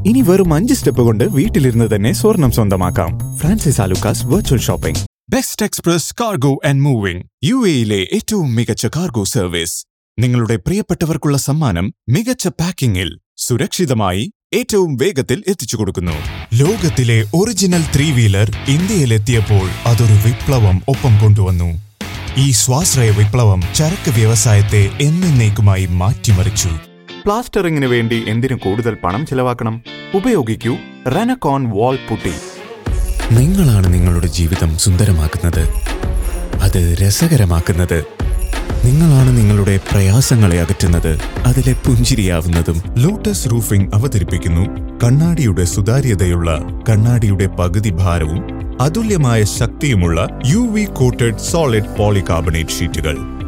ഇനി വെറും അഞ്ച് സ്റ്റെപ്പ് കൊണ്ട് വീട്ടിലിരുന്ന് തന്നെ സ്വർണം സ്വന്തമാക്കാം Francis Alukkas virtual shopping best express cargo and moving U എയിലെ ഏറ്റവും മികച്ച കാർഗോ സർവീസ് നിങ്ങളുടെ പ്രിയപ്പെട്ടവർക്കുള്ള സമ്മാനം മികച്ച പാക്കിംഗിൽ സുരക്ഷിതമായി ഏറ്റവും വേഗത്തിൽ എത്തിച്ചു കൊടുക്കുന്നു ലോകത്തിലെ ഒറിജിനൽ ത്രീ വീലർ ഇന്ത്യയിലെത്തിയപ്പോൾ അതൊരു വിപ്ലവം ഒപ്പം കൊണ്ടുവന്നു ഈ സ്വാശ്രയ വിപ്ലവം ചരക്ക് വ്യവസായത്തെ എന്നേക്കുമായി മാറ്റിമറിച്ചു പ്ലാസ്റ്ററിങ്ങിന് വേണ്ടി എന്തിനു കൂടുതൽ പണം ചിലവാക്കണം ഉപയോഗിക്കൂ റെനക്കോൺ വാൾ പുട്ടി നിങ്ങളാണ് നിങ്ങളുടെ ജീവിതം സുന്ദരമാക്കുന്നത് അത് രസകരമാക്കുന്നത് നിങ്ങളാണ് നിങ്ങളുടെ പ്രയാസങ്ങളെ അകറ്റുന്നത് അതിലെ പുഞ്ചിരിയാവുന്നതും ലോട്ടസ് റൂഫിംഗ് അവതരിപ്പിക്കുന്നു കണ്ണാടിയുടെ സുതാര്യതയുള്ള കണ്ണാടിയുടെ പകുതി ഭാരവും അതുല്യമായ ശക്തിയുമുള്ള U V coated solid polycarbonate ഷീറ്റുകൾ